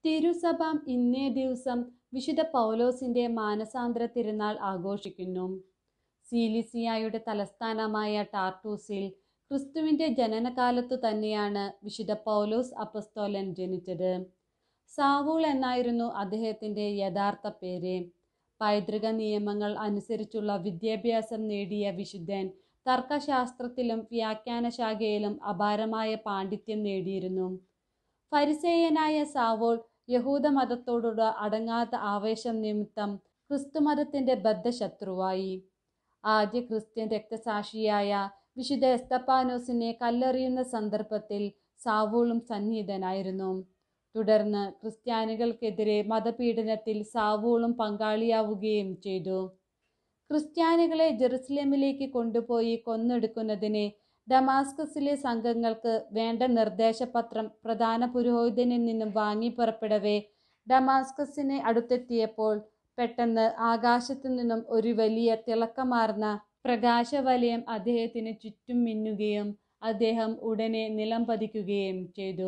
തിരുസഭ ഇന്നേ ദിവസം വിശുദ്ധ പൗലോസിന്റെ മാനസാന്തര തിരുനാൾ ആഘോഷിക്കുന്നു സീലിസിയായുടെ തലസ്ഥാനമായ ടാർട്ടൂസിൽ ക്രിസ്തുവിന്റെ ജനനകാലത്തു തന്നെയാണ് വിശുദ്ധ പൗലോസ് അപ്പസ്തോലൻ ജനിച്ചത് സാവൂൾ എന്നായിരുന്നു അദ്ദേഹത്തിന്റെ യഥാർത്ഥ പേര് പൈതൃക നിയമങ്ങൾ അനുസരിച്ചുള്ള വിദ്യാഭ്യാസം നേടിയ വിശുദ്ധൻ തർക്കശാസ്ത്രത്തിലും വ്യാഖ്യാന ശാഖയിലും അപാരമായ പാണ്ഡിത്യം നേടിയിരുന്നു ഫരിസേയനായ സാവോൾ യഹൂദ മതത്തോടുള്ള അടങ്ങാത്ത ആവേശം നിമിത്തം ക്രിസ്തുമതത്തിന്റെ ബദ്ധശത്രുവായി ആദ്യ ക്രിസ്ത്യൻ രക്തസാക്ഷിയായ വിശുദ്ധ എസ്തപ്പാനോസിനെ കല്ലെറിയുന്ന സന്ദർഭത്തിൽ സാവൂളും സന്നിഹിതനായിരുന്നു തുടർന്ന് ക്രിസ്ത്യാനികൾക്കെതിരെ മതപീഡനത്തിൽ സാവൂളും പങ്കാളിയാവുകയും ചെയ്തു ക്രിസ്ത്യാനികളെ ജെറുസലേമിലേക്ക് കൊണ്ടുപോയി കൊന്നൊടുക്കുന്നതിന് ഡമാസ്കസിലെ സംഘങ്ങൾക്ക് വേണ്ട നിർദ്ദേശപത്രം പ്രധാന പുരോഹിതനിൽ നിന്നും വാങ്ങി പുറപ്പെടവേ ഡമാസ്കസിന് അടുത്തെത്തിയപ്പോൾ പെട്ടെന്ന് ആകാശത്തു നിന്നും ഒരു വലിയ തിളക്കമാർന്ന പ്രകാശവലയം അദ്ദേഹത്തിന് ചുറ്റും മിന്നുകയും അദ്ദേഹം ഉടനെ നിലം പതിക്കുകയും ചെയ്തു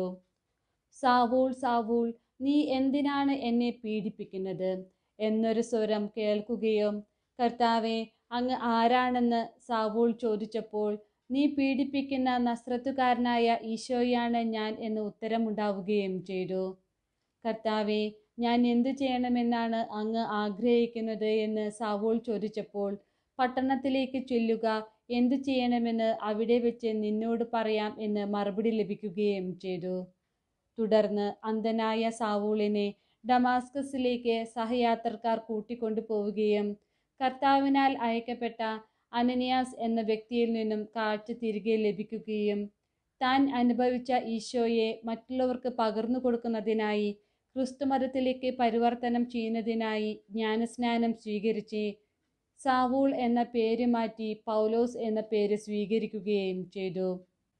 സാവൂൾ സാവൂൾ നീ എന്തിനാണ് എന്നെ പീഡിപ്പിക്കുന്നത് എന്നൊരു സ്വരം കേൾക്കുകയും കർത്താവെ അങ്ങ് ആരാണെന്ന് സാവൂൾ ചോദിച്ചപ്പോൾ നീ പീഡിപ്പിക്കുന്ന നസ്രത്തുകാരനായ ഈശോയാണ് ഞാൻ എന്ന് ഉത്തരമുണ്ടാവുകയും ചെയ്തു കർത്താവെ ഞാൻ എന്തു ചെയ്യണമെന്നാണ് അങ്ങ് ആഗ്രഹിക്കുന്നത് എന്ന് സാവൂൾ ചോദിച്ചപ്പോൾ പട്ടണത്തിലേക്ക് ചെല്ലുക എന്തു ചെയ്യണമെന്ന് അവിടെ വെച്ച് നിന്നോട് പറയാം എന്ന് മറുപടി ലഭിക്കുകയും ചെയ്തു തുടർന്ന് അന്ധനായ സാവൂളിനെ ഡമാസ്കസിലേക്ക് സഹയാത്രക്കാർ കൂട്ടിക്കൊണ്ടു പോവുകയും കർത്താവിനാൽ അയക്കപ്പെട്ട അനനിയാസ് എന്ന വ്യക്തിയിൽ നിന്നും കാഴ്ച തിരികെ ലഭിക്കുകയും താൻ അനുഭവിച്ച ഈശോയെ മറ്റുള്ളവർക്ക് പകർന്നു കൊടുക്കുന്നതിനായി ക്രിസ്തുമതത്തിലേക്ക് പരിവർത്തനം ചെയ്യുന്നതിനായി ജ്ഞാനസ്നാനം സ്വീകരിച്ച് സാവൂൾ എന്ന പേര് മാറ്റി പൗലോസ് എന്ന പേര് സ്വീകരിക്കുകയും ചെയ്തു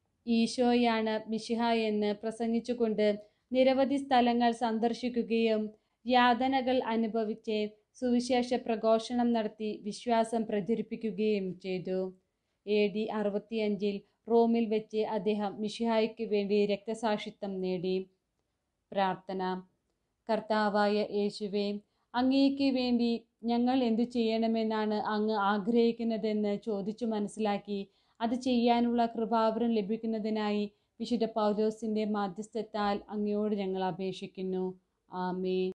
ഈശോയാണ് മിഷിഹ എന്ന് പ്രസംഗിച്ചുകൊണ്ട് നിരവധി സ്ഥലങ്ങൾ സന്ദർശിക്കുകയും യാതനകൾ അനുഭവിച്ച് സുവിശേഷ പ്രഘോഷണം നടത്തി വിശ്വാസം പ്രചരിപ്പിക്കുകയും ചെയ്തു എ ഡി അറുപത്തിയഞ്ചിൽ റോമിൽ വെച്ച് അദ്ദേഹം മിഷിഹായ്ക്ക് വേണ്ടി രക്തസാക്ഷിത്വം നേടി പ്രാർത്ഥന കർത്താവായ യേശുവേ അങ്ങേക്ക് വേണ്ടി ഞങ്ങൾ എന്തു ചെയ്യണമെന്നാണ് അങ്ങ് ആഗ്രഹിക്കുന്നതെന്ന് ചോദിച്ചു മനസ്സിലാക്കി അത് ചെയ്യാനുള്ള കൃപാവരം ലഭിക്കുന്നതിനായി വിശുദ്ധ പൗലോസിന്റെ മാധ്യസ്ഥത്താൽ അങ്ങയോട് ഞങ്ങൾ അപേക്ഷിക്കുന്നു ആമേ